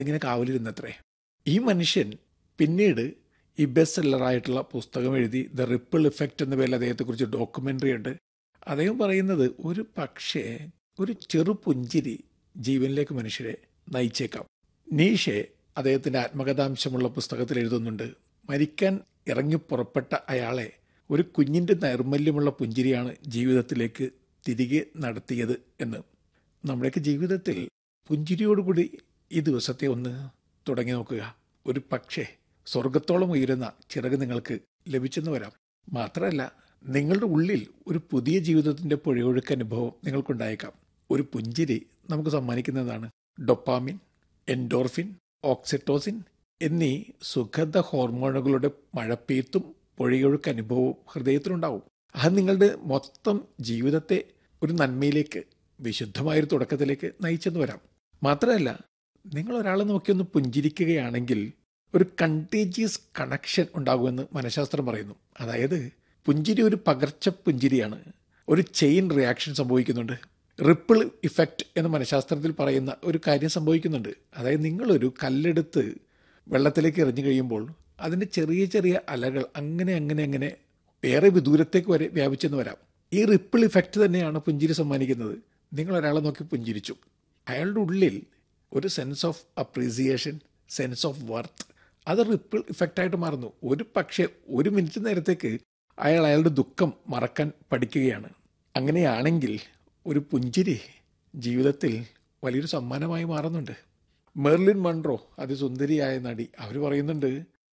ഇങ്ങനെ കാവലിരുന്നത്രേ ഈ മനുഷ്യൻ പിന്നീട് ഈ ബെസ്റ്റ് സെല്ലറായിട്ടുള്ള പുസ്തകം എഴുതി ദ റിപ്പിൾ ഇഫക്റ്റ് എന്ന പേരിൽ അദ്ദേഹത്തെക്കുറിച്ച് ഡോക്യുമെൻ്ററി ഉണ്ട് അദ്ദേഹം പറയുന്നത് ഒരു പക്ഷേ ഒരു ചെറു പുഞ്ചിരി ജീവനിലേക്ക് മനുഷ്യരെ നയിച്ചേക്കാം നീഷെ അദ്ദേഹത്തിൻ്റെ ആത്മകഥാംശമുള്ള പുസ്തകത്തിൽ എഴുതുന്നുണ്ട് മരിക്കാൻ ഇറങ്ങി പുറപ്പെട്ട അയാളെ ഒരു കുഞ്ഞിൻ്റെ നൈർമല്യമുള്ള പുഞ്ചിരിയാണ് ജീവിതത്തിലേക്ക് തിരികെ നടത്തിയത് എന്ന് നമ്മുടെയൊക്കെ ജീവിതത്തിൽ പുഞ്ചിരിയോടുകൂടി ഈ ദിവസത്തെ ഒന്ന് തുടങ്ങി നോക്കുക ഒരു പക്ഷേ സ്വർഗത്തോളം ഉയരുന്ന ചിറക് നിങ്ങൾക്ക് ലഭിച്ചെന്ന് വരാം മാത്രമല്ല നിങ്ങളുടെ ഉള്ളിൽ ഒരു പുതിയ ജീവിതത്തിൻ്റെ പുഴയൊഴുക്ക് അനുഭവം നിങ്ങൾക്കുണ്ടായേക്കാം ഒരു പുഞ്ചിരി നമുക്ക് സമ്മാനിക്കുന്നതാണ് ഡൊപ്പാമിൻ എൻഡോർഫിൻ ഓക്സിറ്റോസിൻ എന്നീ സുഗന്ധ ഹോർമോണുകളുടെ മഴപ്പെയ്ത്തും പുഴയൊഴുക്ക് അനുഭവവും ഹൃദയത്തിലുണ്ടാവും അത് നിങ്ങളുടെ മൊത്തം ജീവിതത്തെ ഒരു നന്മയിലേക്ക് വിശുദ്ധമായൊരു തുടക്കത്തിലേക്ക് നയിച്ചെന്ന് വരാം മാത്രമല്ല നിങ്ങൾ ഒരാളെ നോക്കിയൊന്ന് പുഞ്ചിരിക്കുകയാണെങ്കിൽ ഒരു കണ്ടേജിയസ് കണക്ഷൻ ഉണ്ടാകുമെന്ന് മനഃശാസ്ത്രം പറയുന്നു അതായത് പുഞ്ചിരി ഒരു പകർച്ച പുഞ്ചിരിയാണ് ഒരു ചെയിൻ റിയാക്ഷൻ സംഭവിക്കുന്നുണ്ട് റിപ്പിൾ ഇഫക്റ്റ് എന്ന് മനഃശാസ്ത്രത്തിൽ പറയുന്ന ഒരു കാര്യം സംഭവിക്കുന്നുണ്ട് അതായത് നിങ്ങളൊരു കല്ലെടുത്ത് വെള്ളത്തിലേക്ക് എറിഞ്ഞു കഴിയുമ്പോൾ അതിൻ്റെ ചെറിയ ചെറിയ അലകൾ അങ്ങനെ അങ്ങനെ അങ്ങനെ ഏറെ വിദൂരത്തേക്ക് വരെ വ്യാപിച്ചെന്ന് വരാം ഈ റിപ്പിൾ ഇഫക്റ്റ് തന്നെയാണ് പുഞ്ചിരി സമ്മാനിക്കുന്നത് നിങ്ങൾ ഒരാളെ നോക്കി പുഞ്ചിരിച്ചു അയാളുടെ ഉള്ളിൽ ഒരു sense of appreciation sense of worth അത് റിപ്പിൾ ഇഫക്റ്റായിട്ട് മാറുന്നു ഒരു പക്ഷേ ഒരു മിനിറ്റ് നേരത്തേക്ക് അയാൾ അയാളുടെ ദുഃഖം മറക്കാൻ പഠിക്കുകയാണ് അങ്ങനെയാണെങ്കിൽ ഒരു പുഞ്ചിരി ജീവിതത്തിൽ വലിയൊരു സമ്മാനമായി മാറുന്നുണ്ട് മെർലിൻ മൺട്രോ അതിസുന്ദരിയായ നടി അവർ പറയുന്നുണ്ട്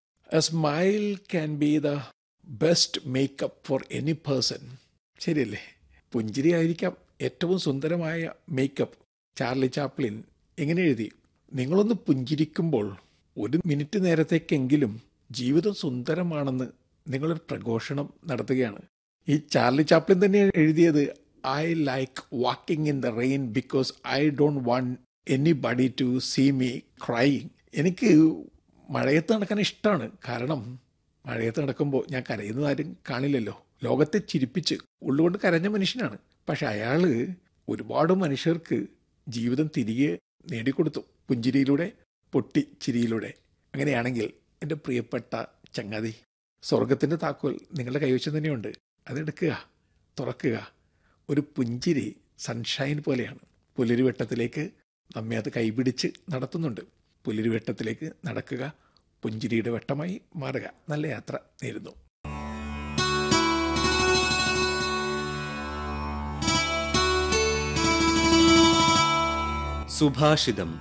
a smile can be the best makeup for any person ശരിയല്ലേ പുഞ്ചിരി ആയിരിക്കാം ഏറ്റവും സുന്ദരമായ മേക്കപ്പ് ചാർലി ചാപ്ലിൻ എങ്ങനെ എഴുതി നിങ്ങളൊന്ന് പുഞ്ചിരിക്കുമ്പോൾ ഒരു മിനിറ്റ് നേരത്തേക്കെങ്കിലും ജീവിതം സുന്ദരമാണെന്ന് നിങ്ങളൊരു പ്രഘോഷണം നടത്തുകയാണ് ഈ ചാർലി ചാപ്ലിൻ തന്നെ എഴുതിയത് I like walking in the rain because I don't want anybody to see me crying എനിക്ക് മഴയത്ത് നടക്കാൻ ഇഷ്ടമാണ് കാരണം മഴയത്ത് നടക്കുമ്പോൾ ഞാൻ കരയുന്നത് ആരും കാണില്ലല്ലോ ലോകത്തെ ചിരിപ്പിച്ച് ഉള്ളുകൊണ്ട് കരഞ്ഞ മനുഷ്യനാണ് പക്ഷെ അയാൾ ഒരുപാട് മനുഷ്യർക്ക് ജീവിതം തിരികെ നേടിക്കൊടുത്തു പുഞ്ചിരിയിലൂടെ പൊട്ടി ചിരിയിലൂടെ അങ്ങനെയാണെങ്കിൽ എൻ്റെ പ്രിയപ്പെട്ട ചങ്ങാതി സ്വർഗത്തിൻ്റെ താക്കോൽ നിങ്ങളുടെ കൈവശം തന്നെയുണ്ട് അതെടുക്കുക തുറക്കുക ഒരു പുഞ്ചിരി സൺഷൈൻ പോലെയാണ് പുലരിവട്ടത്തിലേക്ക് നമ്മെ അത് കൈപിടിച്ച് നടത്തുന്നുണ്ട് പുലരിവട്ടത്തിലേക്ക് നടക്കുക പുഞ്ചിരിയുടെ വട്ടമായി മാറുക നല്ല യാത്ര നേരുന്നു സുഭാഷിതം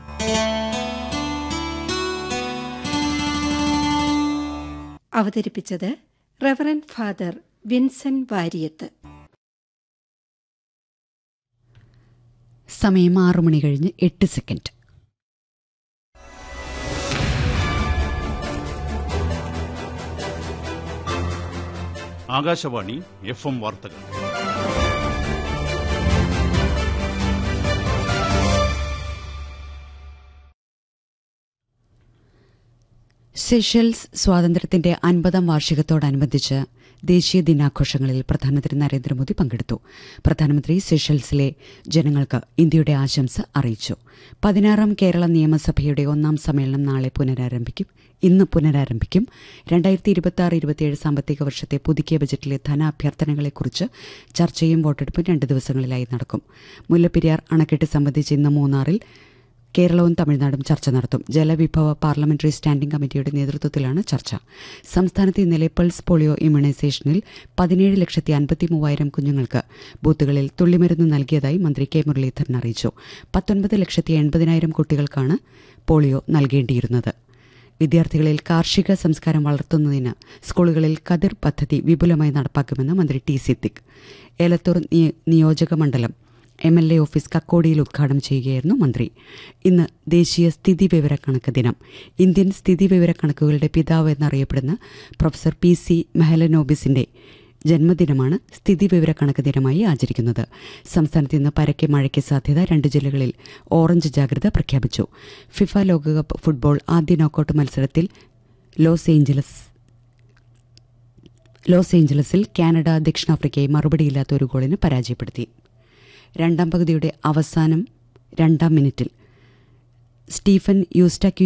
അവതരിപ്പിച്ചത് റവറൻ ഫാദർ വിൻസൻ വാരിയത്ത് സമയം ആറു മണി കഴിഞ്ഞ് എട്ട് സെക്കൻഡ് ആകാശവാണി എഫ് എം വാർത്തകൾ സെഷൽസ് സ്വാതന്ത്ര്യത്തിന്റെ അൻപതാം വാർഷികത്തോടനുബന്ധിച്ച് ദേശീയ ദിനാഘോഷങ്ങളിൽ പ്രധാനമന്ത്രി നരേന്ദ്രമോദി പങ്കെടുത്തു പ്രധാനമന്ത്രി സെഷൽസിലെ ജനങ്ങൾക്ക് ഇന്ത്യയുടെ ആശംസ അറിയിച്ചു പതിനാറാം കേരള നിയമസഭയുടെ ഒന്നാം സമ്മേളനം നാളെ പുനരാരംഭിക്കും ഇന്ന് പുനരാരംഭിക്കും രണ്ടായിരത്തി ഇരുപത്തി ആറ് ഇരുപത്തിയേഴ് സാമ്പത്തിക വർഷത്തെ പുതുക്കിയ ബജറ്റിലെ ധനാഭ്യർത്ഥനകളെക്കുറിച്ച് ചർച്ചയും വോട്ടെടുപ്പും രണ്ട് ദിവസങ്ങളിലായി നടക്കും മുല്ലപ്പെരിയാർ അണക്കെട്ട് സംബന്ധിച്ച് ഇന്ന് മൂന്നാറിൽ കേരളവും തമിഴ്നാടും ചർച്ച നടത്തും ജലവിഭവ പാർലമെന്ററി സ്റ്റാൻഡിംഗ് കമ്മിറ്റിയുടെ നേതൃത്വത്തിലാണ് ചർച്ച സംസ്ഥാനത്ത് ഇന്നലെ പൾസ് പോളിയോ ഇമ്മ്യൂണൈസേഷനിൽ പതിനേഴ് ലക്ഷത്തി അൻപത്തി മൂവായിരം കുഞ്ഞുങ്ങൾക്ക് ബൂത്തുകളിൽ തുള്ളിമരുന്ന് നൽകിയതായി മന്ത്രി കെ മുരളീധരൻ അറിയിച്ചു പത്തൊൻപത് ലക്ഷത്തി എൺപതിനായിരം കുട്ടികൾക്കാണ് പോളിയോ നൽകേണ്ടിയിരുന്നത് വിദ്യാർത്ഥികളിൽ കാർഷിക സംസ്കാരം വളർത്തുന്നതിന് സ്കൂളുകളിൽ കതിർ പദ്ധതി വിപുലമായി നടപ്പാക്കുമെന്ന് മന്ത്രി ടി സിദ്ദിഖ് ഏലത്തൂർ നിയോജക മണ്ഡലം എം എൽ എ ഓഫീസ് കക്കോടിയിൽ ഉദ്ഘാടനം ചെയ്യുകയായിരുന്നു മന്ത്രി ഇന്ന് ദേശീയ സ്ഥിതി വിവരക്കണക്ക് ദിനം ഇന്ത്യൻ സ്ഥിതി വിവരക്കണക്കുകളുടെ പിതാവ് എന്നറിയപ്പെടുന്ന പ്രൊഫസർ പി സി മെഹലനോബിസിന്റെ ജന്മദിനമാണ് സ്ഥിതി വിവരക്കണക്ക് ദിനമായി ആചരിക്കുന്നത് സംസ്ഥാനത്ത് ഇന്ന് പരക്കെ മഴയ്ക്ക് സാധ്യത രണ്ട് ജില്ലകളിൽ ഓറഞ്ച് ജാഗ്രത പ്രഖ്യാപിച്ചു ഫിഫ ലോകകപ്പ് ഫുട്ബോൾ ആദ്യ നോക്കൌട്ട് മത്സരത്തിൽ ലോസ് ഏഞ്ചലസ് ലോസ് ഏഞ്ചലസിൽ കാനഡ ദക്ഷിണാഫ്രിക്കയെ മറുപടിയില്ലാത്ത ഒരു ഗോളിന് പരാജയപ്പെടുത്തി രണ്ടാം പകുതിയുടെ അവസാനം രണ്ടാം മിനിറ്റിൽ സ്റ്റീഫൻ യൂസ്റ്റാക്യു